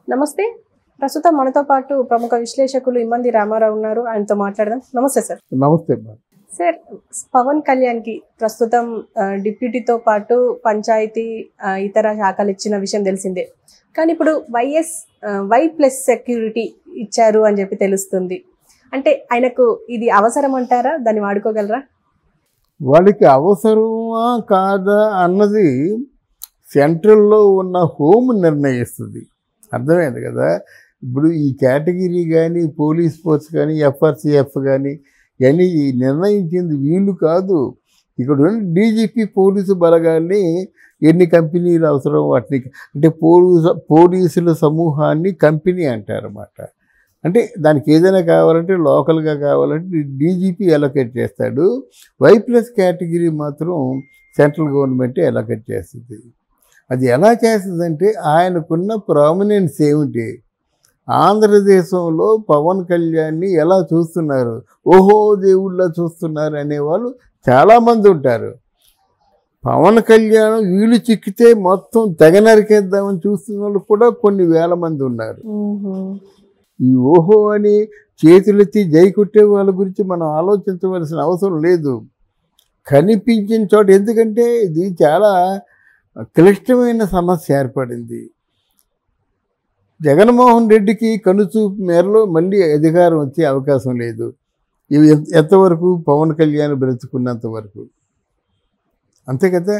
నమస్తే ప్రస్తుతం మనతో పాటు ప్రముఖ విశ్లేషకులు ఇమ్మంది రామారావు ఉన్నారు ఆయనతో మాట్లాడదాం నమస్తే సార్ నమస్తే అమ్మా సార్ పవన్ కళ్యాణ్ కి ప్రస్తుతం ఆ, డిప్యూటీతో పాటు పంచాయతీ ఆ, ఇతర శాఖలు ఇచ్చిన విషయం తెలిసిందే కానీ ఇప్పుడు వైఎస్ ఆ, వై ప్లస్ సెక్యూరిటీ ఇచ్చారు అని చెప్పి తెలుస్తుంది అంటే ఆయనకు ఇది అవసరం అంటారా దాన్ని వాడుకోగలరా వాళ్ళకి అవసరమా కాదా అన్నది సెంట్రల్లో ఉన్న హోమ్ నిర్ణయిస్తుంది అర్థమైంది కదా ఇప్పుడు ఈ కేటగిరీ కానీ పోలీస్ ఫోర్స్ కానీ ఎఫ్ఆర్సిఎఫ్ కానీ ఇవన్నీ ఈ నిర్ణయించింది వీళ్ళు కాదు ఇక్కడ ఉన్న డీజీపీ పోలీసు బలగాల్ని ఎన్ని కంపెనీలు అవసరం వాటిని అంటే పోలీసు పోలీసుల సమూహాన్ని కంపెనీ అంటారన్నమాట అంటే దానికి ఏదైనా కావాలంటే లోకల్గా కావాలంటే డీజీపీ అలొకేట్ చేస్తాడు వై ప్లస్ కేటగిరీ మాత్రం సెంట్రల్ గవర్నమెంటే అలొకేట్ చేస్తుంది అది ఎలా చేస్తుందంటే ఆయనకున్న ప్రామినెన్స్ ఏమిటి ఆంధ్రదేశంలో పవన్ కళ్యాణ్ని ఎలా చూస్తున్నారు ఓహో దేవుళ్ళ చూస్తున్నారు అనేవాళ్ళు చాలామంది ఉంటారు పవన్ కళ్యాణ్ వీళ్ళు చిక్కితే మొత్తం తెగ నరికేద్దామని చూస్తున్న వాళ్ళు కూడా కొన్ని వేల మంది ఉన్నారు ఈ ఓహో అని చేతులెత్తి జై కొట్టే వాళ్ళ గురించి మనం ఆలోచించవలసిన అవసరం లేదు కనిపించిన చోట ఎందుకంటే ఇది చాలా క్లిష్టమైన సమస్య ఏర్పడింది జగన్మోహన్ రెడ్డికి కనుచూపు మేరలో మళ్ళీ అధికారం వచ్చే అవకాశం లేదు ఇవి ఎంత- ఎంతవరకు పవన్ కళ్యాణ్ బ్రతుకున్నంత వరకు అంతే కదా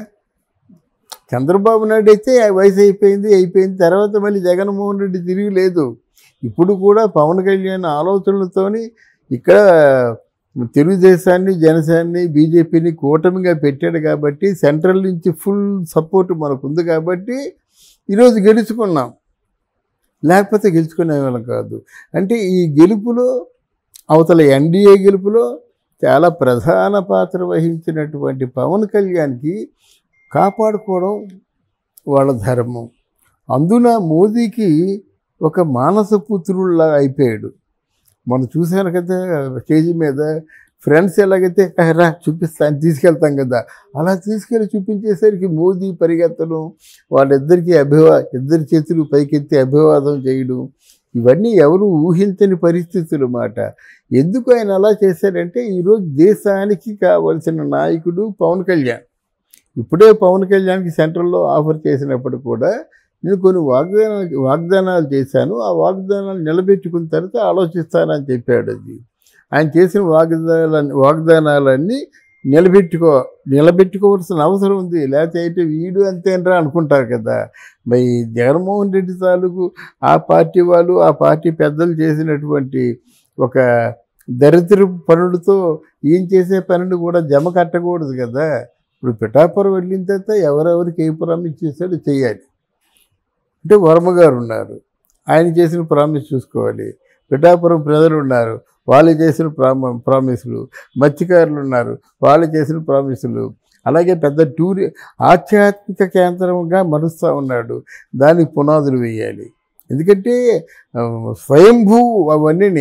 చంద్రబాబు నాయుడు అయితే వయసు అయిపోయింది అయిపోయింది తర్వాత మళ్ళీ జగన్మోహన్ రెడ్డి తిరిగి లేదు ఇప్పుడు కూడా పవన్ కళ్యాణ్ ఆలోచనలతోని ఇక్కడ తెలుగుదేశాన్ని జనసేనని బీజేపీని కూటమిగా పెట్టాడు కాబట్టి సెంట్రల్ నుంచి ఫుల్ సపోర్ట్ మనకు ఉంది కాబట్టి ఈరోజు గెలుచుకున్నాం లేకపోతే గెలుచుకునే వాళ్ళం కాదు అంటే ఈ గెలుపులో అవతల ఎన్డీఏ గెలుపులో చాలా ప్రధాన పాత్ర వహించినటువంటి పవన్ కళ్యాణ్కి కాపాడుకోవడం వాళ్ళ ధర్మం అందున మోదీకి ఒక మానస పుత్రుల్లా అయిపోయాడు మనం చూశాను కదా స్టేజ్ మీద ఫ్రెండ్స్ ఎలాగైతే "ఆ, రా చూపిస్తాను తీసుకెళ్తాం కదా అలా తీసుకెళ్ళి చూపించేసరికి మోదీ పరిగెత్తడం వాళ్ళిద్దరికీ అభివా ఇద్దరి చేతులు పైకెత్తి అభివాదం చేయడం ఇవన్నీ ఎవరు ఊహించని పరిస్థితులు మాట ఎందుకు ఆయన అలా చేశారంటే ఈరోజు దేశానికి కావలసిన నాయకుడు పవన్ కళ్యాణ్ ఇప్పుడే పవన్ కళ్యాణ్కి సెంట్రల్లో ఆఫర్ చేసినప్పుడు కూడా నేను కొన్ని వాగ్దానాలు వాగ్దానాలు చేశాను ఆ వాగ్దానాలు నిలబెట్టుకున్న తర్వాత ఆలోచిస్తానని చెప్పాడు అది ఆయన చేసిన వాగ్దానాలన్నీ వాగ్దానాలన్నీ నిలబెట్టుకో నిలబెట్టుకోవాల్సిన అవసరం ఉంది లేకపోతే అయితే వీడు అంతేనరా అనుకుంటారు కదా మరి జగన్మోహన్ రెడ్డి తాలూకు ఆ పార్టీ వాళ్ళు ఆ పార్టీ పెద్దలు చేసినటువంటి ఒక దరిద్ర పనులతో ఈయన చేసే పనులు కూడా జమ కట్టకూడదు కదా ఇప్పుడు పిఠాపురం వెళ్ళిన తర్వాత ఎవరెవరికి ఏ ప్రామిస్ చేశాడో చేయాలి అంటే వర్మ గారు ఉన్నారు ఆయన చేసిన ప్రామిస్ చూసుకోవాలి పిఠాపురం ప్రజలు ఉన్నారు వాళ్ళు చేసిన ప్రామ ప్రామిసులు మత్స్యకారులు ఉన్నారు వాళ్ళు చేసిన ప్రామిసులు అలాగే పెద్ద టూరి ఆధ్యాత్మిక కేంద్రంగా మరుస్తూ ఉన్నాడు దానికి పునాదులు వేయాలి ఎందుకంటే ఆ, స్వయంభూ అవన్నీ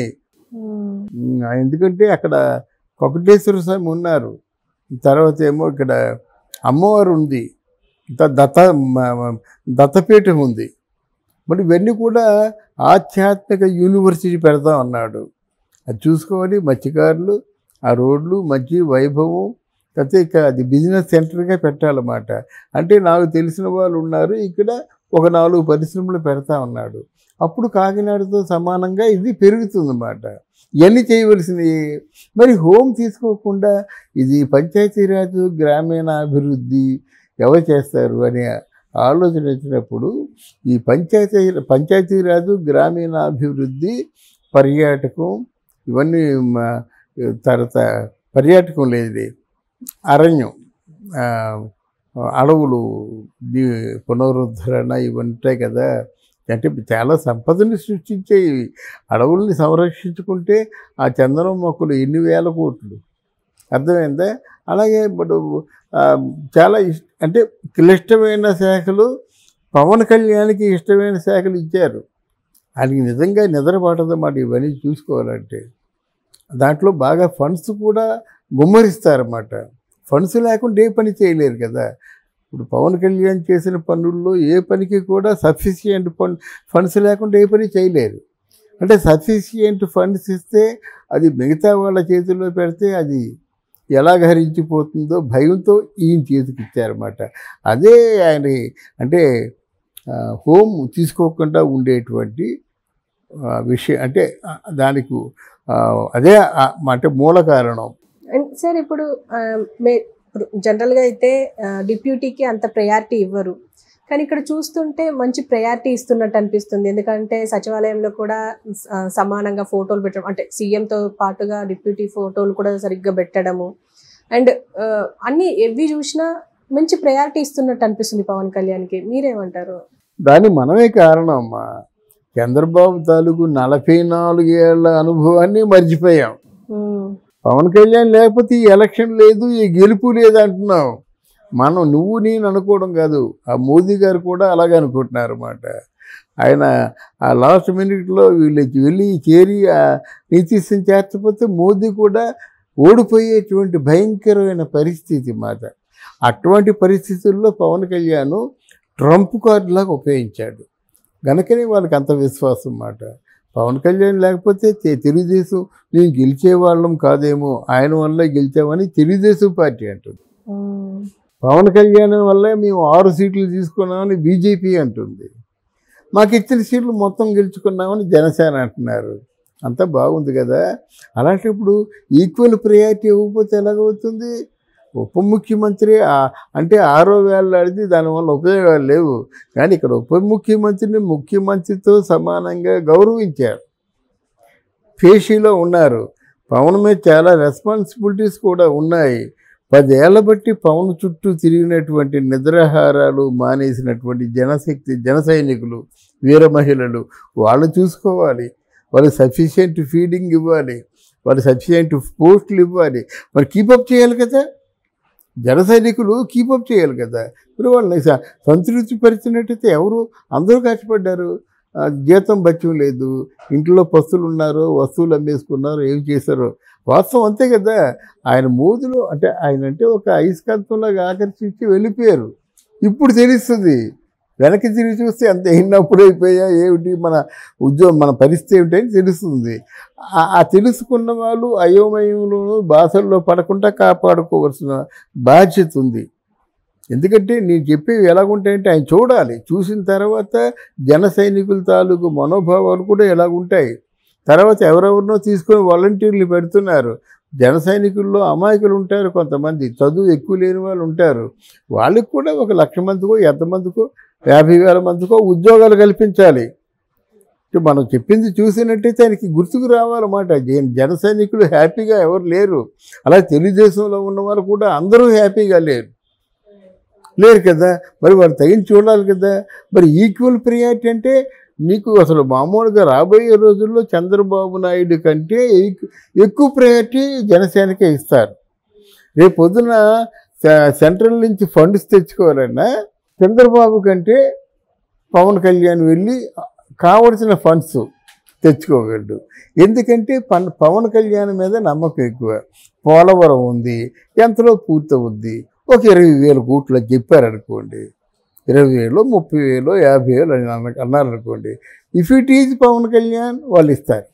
ఉమ్, ఎందుకంటే అక్కడ కొకటేశ్వర స్వామి ఉన్నారు తర్వాత ఏమో ఇక్కడ అమ్మవారు ఉంది ఇంకా దత్త మ- మ- దత్తపీఠం ఉంది మరి ఇవన్నీ కూడా ఆధ్యాత్మిక యూనివర్సిటీ పెడతా అన్నాడు అది చూసుకోవాలి మత్స్యకారులు ఆ రోడ్లు మంచి వైభవం అయితే ఇక అది బిజినెస్ సెంటర్గా పెట్టాలన్నమాట అంటే నాకు తెలిసిన వాళ్ళు ఉన్నారు ఇక్కడ ఒక నాలుగు పరిశ్రమలు పెడతా ఉన్నాడు అప్పుడు కాకినాడతో సమానంగా ఇది పెరుగుతుందన్నమాట ఇవన్నీ చేయవలసినవి మరి హోమ్ తీసుకోకుండా ఇది పంచాయతీరాజ్ గ్రామీణాభివృద్ధి ఎవరు చేస్తారు అనే ఆలోచన వచ్చినప్పుడు ఈ పంచాయతీ పంచాయతీరాజు గ్రామీణాభివృద్ధి పర్యాటకం ఇవన్నీ మ- తర్వాత పర్యాటకం లేదు అరణ్యం ఆ, అడవులు ది- పునరుద్ధరణ ఇవి ఉంటాయి కదా అంటే చాలా సంపదని సృష్టించేవి అడవుల్ని సంరక్షించుకుంటే ఆ చందనం మొక్కలు ఎన్ని వేల కోట్లు అర్థమైందా అలాగే ఇప్పుడు ఆ, చాలా ఇష్ట అంటే క్లిష్టమైన శాఖలు పవన్ కళ్యాణ్కి ఇష్టమైన శాఖలు ఇచ్చారు ఆయనకి నిజంగా నిద్రపడదన్నమాట ఇవన్నీ చూసుకోవాలంటే దాంట్లో బాగా ఫండ్స్ కూడా గుమ్మరిస్తారన్నమాట ఫండ్స్ లేకుండా ఏ పని చేయలేరు కదా ఇప్పుడు పవన్ కళ్యాణ్ చేసిన పనుల్లో ఏ పనికి కూడా సఫిషియంట్ ఫండ్ ఫండ్స్ లేకుండా ఏ పని చేయలేరు అంటే సఫిషియంట్ ఫండ్స్ ఇస్తే అది మిగతా వాళ్ళ చేతుల్లో పెడితే అది ఎలాగ హరించిపోతుందో భయంతో ఈయన చేతికి ఇచ్చారన్నమాట అదే ఆయన అంటే ఆ, హోమ్ తీసుకోకుండా ఉండేటువంటి ఆ, విషయం అంటే ఆ, దానికి ఆ, అదే ఆ, అంటే మూల కారణం అండ్ సార్ ఇప్పుడు ఆ, మే ఇప్పుడు జనరల్గా అయితే ఆ, డిప్యూటీకి అంత ప్రయారిటీ ఇవ్వరు కానీ ఇక్కడ చూస్తుంటే మంచి ప్రయారిటీ ఇస్తున్నట్టు అనిపిస్తుంది ఎందుకంటే సచివాలయంలో కూడా ఆ, సమానంగా ఫోటోలు పెట్టడం అంటే సీఎంతో పాటుగా డిప్యూటీ ఫోటోలు కూడా సరిగ్గా పెట్టడము అండ్ అన్ని ఎవి చూసినా మంచి ప్రయారిటీ ఇస్తున్నట్టు అనిపిస్తుంది పవన్ కళ్యాణ్కి మీరేమంటారు దాని మనమే కారణం అమ్మా చంద్రబాబు తాలూకు నలభై నాలుగేళ్ల అనుభవాన్ని మర్చిపోయాం ఉమ్, పవన్ కళ్యాణ్ లేకపోతే ఈ ఎలక్షన్ లేదు ఈ గెలుపు లేదు అంటున్నాం మనం నువ్వు నేను అనుకోవడం కాదు ఆ మోదీ గారు కూడా అలాగే అనుకుంటున్నారు అన్నమాట ఆయన ఆ లాస్ట్ మినిట్లో వీళ్ళు వెళ్ళి చేరి ఆ నీతీశం చేర్చకపోతే మోదీ కూడా ఓడిపోయేటువంటి భయంకరమైన పరిస్థితి మాట అటువంటి పరిస్థితుల్లో పవన్ కళ్యాణ్ ట్రంప్ కార్డులాగా ఉపయోగించాడు గనుకనే వాళ్ళకి అంత విశ్వాసం మాట పవన్ కళ్యాణ్ లేకపోతే తె- తెలుగుదేశం మేము గెలిచేవాళ్ళం కాదేమో ఆయన వల్లే గెలిచామని తెలుగుదేశం పార్టీ అంటుంది ఉమ్, పవన్ కళ్యాణ్ వల్లే మేము ఆరు సీట్లు తీసుకున్నామని బీజేపీ అంటుంది మాకు ఇచ్చిన సీట్లు మొత్తం గెలుచుకున్నామని జనసేన అంటున్నారు అంతా బాగుంది కదా అలాంటప్పుడు ఈక్వల్ ప్రయారిటీ ఇవ్వకపోతే ఎలాగవుతుంది ఉప ముఖ్యమంత్రి ఆ- అంటే ఆరో వేలాడిది దానివల్ల ఉపయోగాలు లేవు కానీ ఇక్కడ ఉప ముఖ్యమంత్రిని ముఖ్యమంత్రితో సమానంగా గౌరవించారు పేషీలో ఉన్నారు పవన్ మీద చాలా రెస్పాన్సిబిలిటీస్ కూడా ఉన్నాయి పదేళ్ల బట్టి పవన్ చుట్టూ తిరిగినటువంటి నిద్రాహారాలు మానేసినటువంటి జనశక్తి జన సైనికులు వీర మహిళలు వాళ్ళు చూసుకోవాలి వాళ్ళు సఫిషియెంట్ ఫీడింగ్ ఇవ్వాలి వాళ్ళు సఫిషియెంట్ పోస్టులు ఇవ్వాలి మరి కీపప్ చేయాలి కదా జన సైనికులు కీపప్ చేయాలి కదా ఇప్పుడు వాళ్ళని స- సంతృప్తి పరిచినట్టయితే ఎవరు అందరూ కష్టపడ్డారు ఆ, జీతం బత్యం లేదు ఇంట్లో పస్తులు ఉన్నారు వస్తువులు అమ్మేసుకున్నారు ఏం చేశారో వాస్తవం అంతే కదా ఆయన మోదులో అంటే ఆయన అంటే ఒక ఐస్కాంతంలాగా ఆకర్షించి వెళ్ళిపోయారు ఇప్పుడు తెలుస్తుంది వెనక్కి తిరిగి చూస్తే అంత ఎన్నప్పుడు అయిపోయా ఏమిటి మన ఉద్యోగం మన పరిస్థితి ఏమిటని తెలుస్తుంది ఆ- ఆ తెలుసుకున్న వాళ్ళు అయోమయంలోనూ బాధల్లో పడకుండా కాపాడుకోవాల్సిన బాధ్యత ఉంది ఎందుకంటే నేను చెప్పేవి ఎలాగుంటాయంటే ఆయన చూడాలి చూసిన తర్వాత జన సైనికుల తాలూకు మనోభావాలు కూడా ఎలాగుంటాయి తర్వాత ఎవరెవరినో తీసుకొని వాలంటీర్లు పెడుతున్నారు జన సైనికుల్లో అమాయకులు ఉంటారు కొంతమంది చదువు ఎక్కువ లేని వాళ్ళు ఉంటారు వాళ్ళకి కూడా ఒక లక్ష మందికో ఎంతమందికో యాభై వేల మందికో ఉద్యోగాలు కల్పించాలి అంటే మనం చెప్పింది చూసినట్టయితే ఆయనకి గుర్తుకు రావాలన్నమాట జన- జన సైనికులు హ్యాపీగా ఎవరు లేరు అలా తెలుగుదేశంలో ఉన్న వాళ్ళు కూడా అందరూ హ్యాపీగా లేరు లేరు కదా మరి వారు తగిన చూడాలి కదా మరి ఈక్వల్ ప్రియారిటీ అంటే నీకు అసలు మామూలుగా రాబోయే రోజుల్లో చంద్రబాబు నాయుడు కంటే ఎక్- ఎక్కువ ప్రయారిటీ జనసేనకే ఇస్తారు రేపు పొద్దున సె- సెంట్రల్ నుంచి ఫండ్స్ తెచ్చుకోవాలన్నా చంద్రబాబు కంటే పవన్ కళ్యాణ్ వెళ్ళి కావలసిన ఫండ్స్ తెచ్చుకోగలడు ఎందుకంటే పన్ పవన్ కళ్యాణ్ మీద నమ్మకం ఎక్కువ పోలవరం ఉంది ఎంతలో పూర్తవుద్ది ఒక ఇరవై వేల కోట్లు అని చెప్పారనుకోండి ఇరవై వేలు ముప్పై వేలు యాభై వేలు అని అన్న- అన్నారనుకోండి if it is Pawan Kalyan వాళ్ళు ఇస్తారు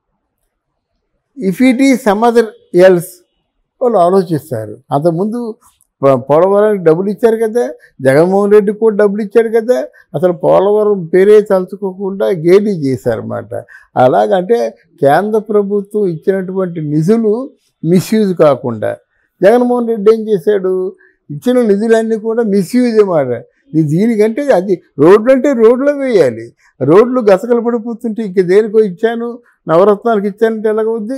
if it is some other else వాళ్ళు ఆలోచిస్తారు అంతకుముందు ప- పోలవరానికి డబ్బులు ఇచ్చారు కదా జగన్మోహన్ రెడ్డి కూడా డబ్బులు ఇచ్చారు కదా అసలు పోలవరం పేరే తలుచుకోకుండా గేలీ చేశారన్నమాట అలాగంటే కేంద్ర ప్రభుత్వం ఇచ్చినటువంటి నిధులు మిస్యూజ్ కాకుండా జగన్మోహన్ రెడ్డి ఏం చేశాడు ఇచ్చిన నిధులన్నీ కూడా మిస్యూజ్ అన్నమాట ఇది దీనికంటే అది రోడ్లు అంటే రోడ్లో వేయాలి రోడ్లు గసకలు పడిపోతుంటే ఇంక దేనికో ఇచ్చాను నవరత్నాలకు ఇచ్చానంటే ఎలాగవుద్ది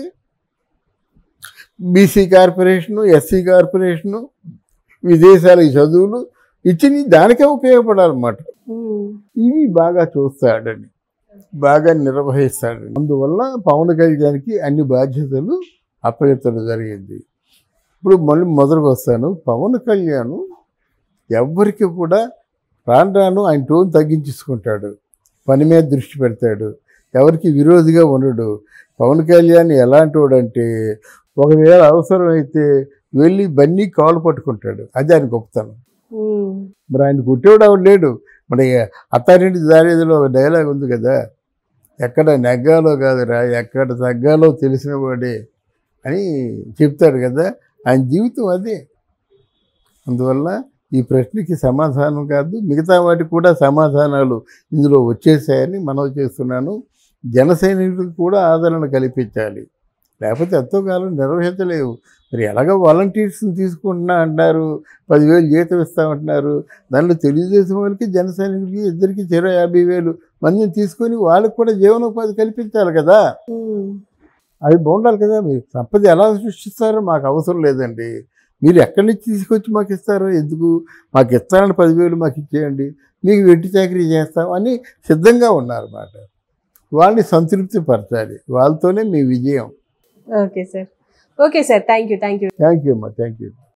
బీసీ కార్పొరేషను ఎస్సీ కార్పొరేషను విదేశాలకు చదువులు ఇచ్చి దానికే ఉపయోగపడాలన్నమాట ఉమ్, ఇవి బాగా చూస్తాడని బాగా నిర్వహిస్తాడని అందువల్ల పవన్ కళ్యాణ్కి అన్ని బాధ్యతలు అప్పగించడం జరిగింది ఇప్పుడు మళ్ళీ మొదలుకు వస్తాను పవన్ కళ్యాణ్ ఎవ్వరికి కూడా రాను రాను ఆయన టోన్ తగ్గించుకుంటాడు పని మీద దృష్టి పెడతాడు ఎవరికి విరోధిగా ఉండడు పవన్ కళ్యాణ్ ఎలాంటి వాడంటే ఒకవేళ అవసరమైతే వెళ్ళి బన్నీ కాలు పట్టుకుంటాడు అది ఆయన గొప్పతనం ఉమ్, మరి ఆయన కొట్టేవాడు ఆవిడ లేడు మరి అత్తారింటి దారేదిలో ఒక డైలాగ్ ఉంది కదా ఎక్కడ నెగ్గాలో కాదురా ఎక్కడ తగ్గాలో తెలిసిన వాడే అని చెప్తాడు కదా ఆయన జీవితం అదే అందువల్ల ఈ ప్రశ్నకి సమాధానం కాదు మిగతా వాటికి కూడా సమాధానాలు ఇందులో వచ్చేసాయని మనవి చేస్తున్నాను జన సైనికులకు కూడా ఆదరణ కల్పించాలి లేకపోతే ఎంతో కాలం నిర్వహించలేవు మరి ఎలాగ వాలంటీర్స్ని తీసుకుంటున్నా అంటారు పదివేలు జీతం ఇస్తామంటున్నారు దానిలో తెలుగుదేశం వాళ్ళకి జన సైనికులకి ఇద్దరికి చెరో యాభై వేలు మందిని తీసుకొని వాళ్ళకి కూడా జీవనోపాధి కల్పించాలి కదా ఉమ్, అది బాగుండాలి కదా మీరు సంపద ఎలా సృష్టిస్తారో మాకు అవసరం లేదండి మీరు ఎక్కడి నుంచి తీసుకొచ్చి మాకు ఇస్తారో ఎందుకు మాకు ఇస్తారని పదివేలు మాకు ఇచ్చేయండి మీకు వెట్టి చాకరీ చేస్తాం అని సిద్ధంగా ఉన్నారన్నమాట వాళ్ళని సంతృప్తి పరచాలి వాళ్ళతోనే మీ విజయం okay sir okay sir thank you thank you thank you అమ్మా థ్యాంక్ యూ